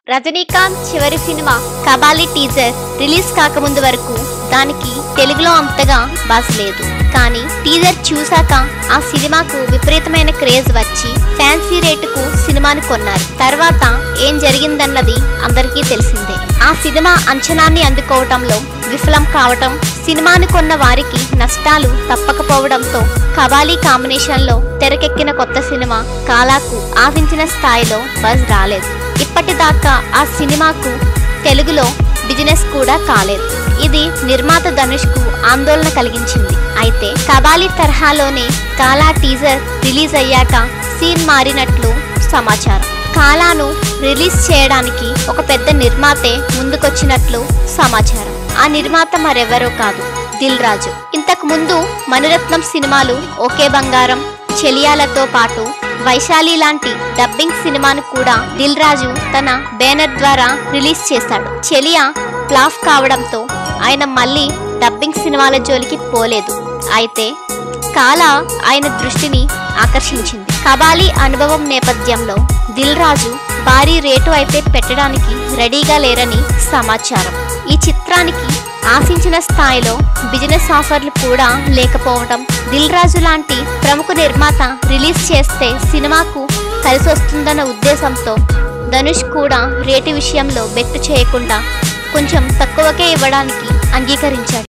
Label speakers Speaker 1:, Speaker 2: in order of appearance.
Speaker 1: రజనీకాంత్ చివరి cinema Kabali teaser release కాకముందు వరకు దానికి తెలుగులో అంతగా బాస్ లేదు కానీ టీజర్ చూశాక ఆ సినిమాకు విపరీతమైన క్రేజ్ వచ్చి ఫ్యాన్సీ రేటుకు సినిమాని కొన్నారు తర్వాత ఏం జరిగిందన్నది అందరికీ తెలిసిందే ఆ సినిమా అంచనాన్ని అందుకోవటంలో విఫలం కావటం సినిమాని కొన్న వారికి నష్టాలు తప్పకపోవడంతో కబాలీ కాంబినేషన్లో తెరకెక్కిన కొత్త సినిమా కాలాకు ఆశించిన స్థాయిలో బజ్ రాలేదు ఇప్పటిదాకా ఆ సినిమాకు తెలుగులో బిజినెస్ కూడా కాలేదు ఇది నిర్మాత ధనుష్కు ఆందోళన కలిగించింది అయితే కబాలి తరహాలోనే కాలా టీజర్ రిలీజ్ అయ్యాక సీన్ మారినట్లు సమాచారం కాలాను రిలీజ్ చేయడానికి ఒక పెద్ద నిర్మాతే ముందుకొచ్చినట్లు సమాచారం ఆ నిర్మాత మరెవరో కాదు దిల్ రాజు ఇంతకు ముందు మణిరత్నం సినిమాలు ఓకే బంగారం చెలియాలతో పాటు వైశాలి లాంటి డబ్బింగ్ సినిమాను కూడా దిల్ రాజు తన బ్యానర్ ద్వారా రిలీజ్ చేశాడు చెలియా ఫ్లాప్ కావడంతో ఆయన మళ్ళీ డబ్బింగ్ సినిమాల జోలికి పోలేదు అయితే కాల ఆయన దృష్టిని ఆకర్షించింది కబాలి అనుభవం నేపథ్యంలో దిల్ రాజు భారీ రేటు అయితే పెట్టడానికి రెడీగా లేరని సమాచారం ఈ చిత్రానికి ఆశించిన స్థాయిలో బిజినెస్ ఆఫర్లు కూడా లేకపోవడం దిల్ రాజు లాంటి ప్రముఖ నిర్మాత రిలీజ్ చేస్తే సినిమాకు కలిసి వస్తుందన్న ఉద్దేశంతో ధనుష్ కూడా రేటు విషయంలో బెట్టు చేయకుండా కొంచెం తక్కువకే ఇవ్వడానికి అంగీకరించాడు